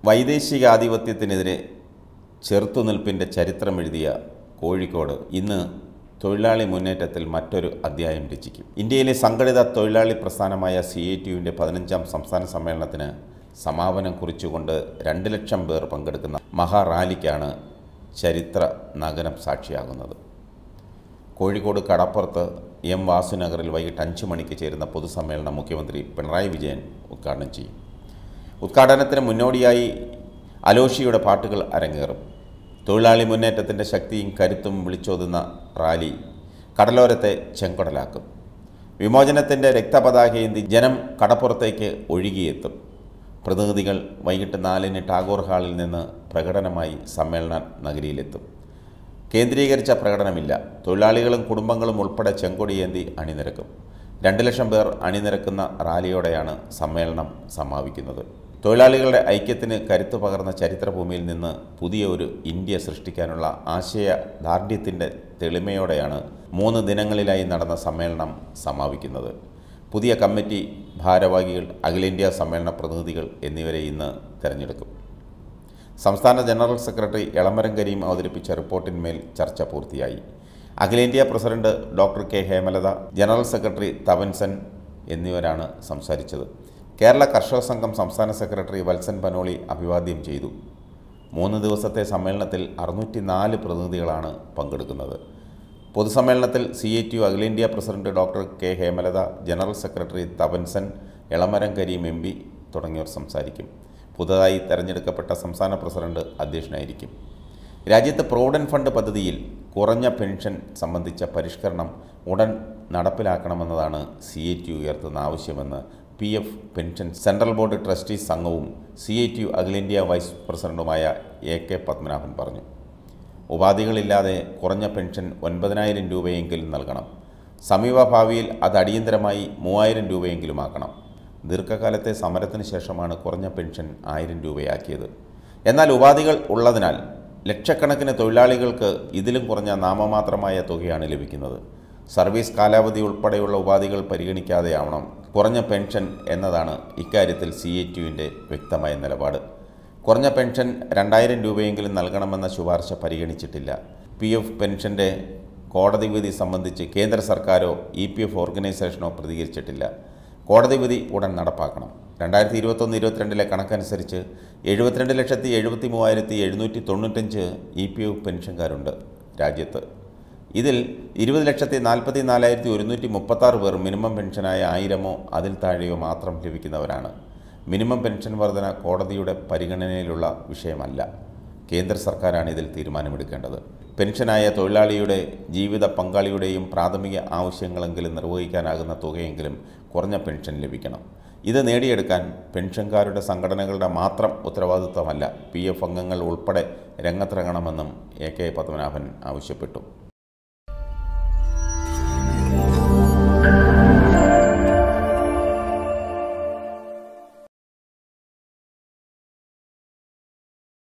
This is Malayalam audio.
വൈദേശികാധിപത്യത്തിനെതിരെ ചെറുത്തുനിൽപ്പിൻ്റെ ചരിത്രമെഴുതിയ കോഴിക്കോട് ഇന്ന് തൊഴിലാളി മുന്നേറ്റത്തിൽ മറ്റൊരു അധ്യായം രചിക്കും ഇന്ത്യയിലെ സംഘടിത തൊഴിലാളി പ്രസ്ഥാനമായ സി ഐ ടിയുവിൻ്റെ പതിനഞ്ചാം സംസ്ഥാന സമ്മേളനത്തിന് സമാപനം കുറിച്ചുകൊണ്ട് രണ്ട് ലക്ഷം പേർ പങ്കെടുക്കുന്ന മഹാറാലിക്കാണ് ചരിത്ര നഗരം സാക്ഷിയാകുന്നത് കോഴിക്കോട് കടപ്പുറത്ത് എം വാസുനഗറിൽ വൈകിട്ട് അഞ്ച് മണിക്ക് ചേരുന്ന പൊതുസമ്മേളനം മുഖ്യമന്ത്രി പിണറായി വിജയൻ ഉദ്ഘാടനം ചെയ്യും ഉദ്ഘാടനത്തിന് മുന്നോടിയായി അലോഷിയുടെ പാട്ടുകൾ അരങ്ങേറും തൊഴിലാളി മുന്നേറ്റത്തിൻ്റെ ശക്തിയും കരുത്തും വിളിച്ചോതുന്ന റാലി കടലോരത്തെ ചെങ്കൊടലാക്കും വിമോചനത്തിൻ്റെ രക്തപതാകയേന്തി ജനം കടപ്പുറത്തേക്ക് ഒഴുകിയെത്തും പ്രതിനിധികൾ വൈകിട്ട് നാലിന് ടാഗോർ ഹാളിൽ നിന്ന് പ്രകടനമായി സമ്മേളന നഗരിയിലെത്തും കേന്ദ്രീകരിച്ച പ്രകടനമില്ല തൊഴിലാളികളും കുടുംബങ്ങളും ഉൾപ്പെടെ ചെങ്കൊടിയേന്തി അണിനിരക്കും രണ്ട് ലക്ഷം പേർ അണിനിരക്കുന്ന റാലിയോടെയാണ് സമ്മേളനം സമാപിക്കുന്നത് തൊഴിലാളികളുടെ ഐക്യത്തിന് കരുത്തു പകർന്ന ചരിത്രഭൂമിയിൽ നിന്ന് പുതിയ ഒരു ഇന്ത്യ സൃഷ്ടിക്കാനുള്ള ആശയ ദാർഢ്യത്തിൻ്റെ തെളിമയോടെയാണ് മൂന്ന് ദിനങ്ങളിലായി നടന്ന സമ്മേളനം സമാപിക്കുന്നത് പുതിയ കമ്മിറ്റി ഭാരവാഹികൾ അഖിലേന്ത്യാ സമ്മേളന പ്രതിനിധികൾ എന്നിവരെ ഇന്ന് തിരഞ്ഞെടുക്കും സംസ്ഥാന ജനറൽ സെക്രട്ടറി എളമരം കരീം അവതരിപ്പിച്ച റിപ്പോർട്ടിന്മേൽ ചർച്ച പൂർത്തിയായി അഖിലേന്ത്യാ president doctor K Hemalatha general secretary തവൻസൻ എന്നിവരാണ് സംസാരിച്ചത് കേരള കർഷക സംഘം സംസ്ഥാന സെക്രട്ടറി വത്സൻ പനോളി അഭിവാദ്യം ചെയ്തു മൂന്ന് ദിവസത്തെ സമ്മേളനത്തിൽ അറുന്നൂറ്റി നാല് പ്രതിനിധികളാണ് പങ്കെടുക്കുന്നത് പൊതുസമ്മേളനത്തിൽ സി ഐ ടി യു അഖിലേന്ത്യാ president doctor K Hemalatha general secretary തപൻസൻ Elamaram Kareem M P തുടങ്ങിയവർ സംസാരിക്കും പുതുതായി തെരഞ്ഞെടുക്കപ്പെട്ട സംസ്ഥാന പ്രസിഡന്റ് അധ്യക്ഷനായിരിക്കും രാജ്യത്ത് പ്രോവിഡന്റ് ഫണ്ട് പദ്ധതിയിൽ കുറഞ്ഞ പെൻഷൻ സംബന്ധിച്ച പരിഷ്കരണം ഉടൻ നടപ്പിലാക്കണമെന്നതാണ് സി ഐ ടി യു ഉയർത്തുന്ന ആവശ്യമെന്ന് P F pension central board trustees സംഘവും സി ഐ ടി യു അഖിലേന്ത്യാ വൈസ് പ്രസിഡന്റുമായ എ കെ പത്മനാഭൻ പറഞ്ഞു ഉപാധികളില്ലാതെ കുറഞ്ഞ പെൻഷൻ ഒൻപതിനായിരം രൂപയെങ്കിലും നൽകണം സമീപഭാവിയിൽ അത് അടിയന്തരമായി മൂവായിരം രൂപയെങ്കിലും ആക്കണം ദീർഘകാലത്തെ സമരത്തിന് ശേഷമാണ് കുറഞ്ഞ പെൻഷൻ ആയിരം രൂപയാക്കിയത് എന്നാൽ ഉപാധികൾ ഉള്ളതിനാൽ ലക്ഷക്കണക്കിന് തൊഴിലാളികൾക്ക് ഇതിലും കുറഞ്ഞ നാമമാത്രമായ തുകയാണ് ലഭിക്കുന്നത് സർവീസ് കാലാവധി ഉൾപ്പെടെയുള്ള ഉപാധികൾ പരിഗണിക്കാതെയാവണം കുറഞ്ഞ പെൻഷൻ എന്നതാണ് ഇക്കാര്യത്തിൽ സി എ ടിയുവിൻ്റെ വ്യക്തമായ നിലപാട് കുറഞ്ഞ പെൻഷൻ രണ്ടായിരം രൂപയെങ്കിലും നൽകണമെന്ന ശുപാർശ പരിഗണിച്ചിട്ടില്ല പി എഫ് പെൻഷൻ്റെ കോടതി വിധി സംബന്ധിച്ച് കേന്ദ്ര സർക്കാരോ ഇ പി എഫ് ഓർഗനൈസേഷനോ പ്രതികരിച്ചിട്ടില്ല കോടതി വിധി ഉടൻ നടപ്പാക്കണം രണ്ടായിരത്തി ഇരുപത്തൊന്ന് ഇരുപത്തിരണ്ടിലെ കണക്കനുസരിച്ച് എഴുപത്തിരണ്ട് ലക്ഷത്തി എഴുപത്തി മൂവായിരത്തി എഴുന്നൂറ്റി തൊണ്ണൂറ്റഞ്ച് ഇ പി എഫ് പെൻഷൻകാരുണ്ട് രാജ്യത്ത് ഇതിൽ ഇരുപത് ലക്ഷത്തി നാൽപ്പത്തി നാലായിരത്തി ഒരുന്നൂറ്റി മുപ്പത്താറ് പേർ മിനിമം പെൻഷനായ ആയിരമോ അതിൽ താഴെയോ മാത്രം ലഭിക്കുന്നവരാണ് മിനിമം പെൻഷൻ വർധന കോടതിയുടെ പരിഗണനയിലുള്ള വിഷയമല്ല കേന്ദ്ര സർക്കാരാണ് ഇതിൽ തീരുമാനമെടുക്കേണ്ടത് പെൻഷനായ തൊഴിലാളിയുടെ ജീവിത പങ്കാളിയുടെയും പ്രാഥമിക ആവശ്യങ്ങളെങ്കിലും നിർവഹിക്കാനാകുന്ന തുകയെങ്കിലും കുറഞ്ഞ പെൻഷൻ ലഭിക്കണം ഇത് നേടിയെടുക്കാൻ പെൻഷൻകാരുടെ സംഘടനകളുടെ മാത്രം ഉത്തരവാദിത്വമല്ല പി എഫ് അംഗങ്ങൾ ഉൾപ്പെടെ രംഗത്തിറങ്ങണമെന്നും എ കെ പത്മനാഭൻ ആവശ്യപ്പെട്ടു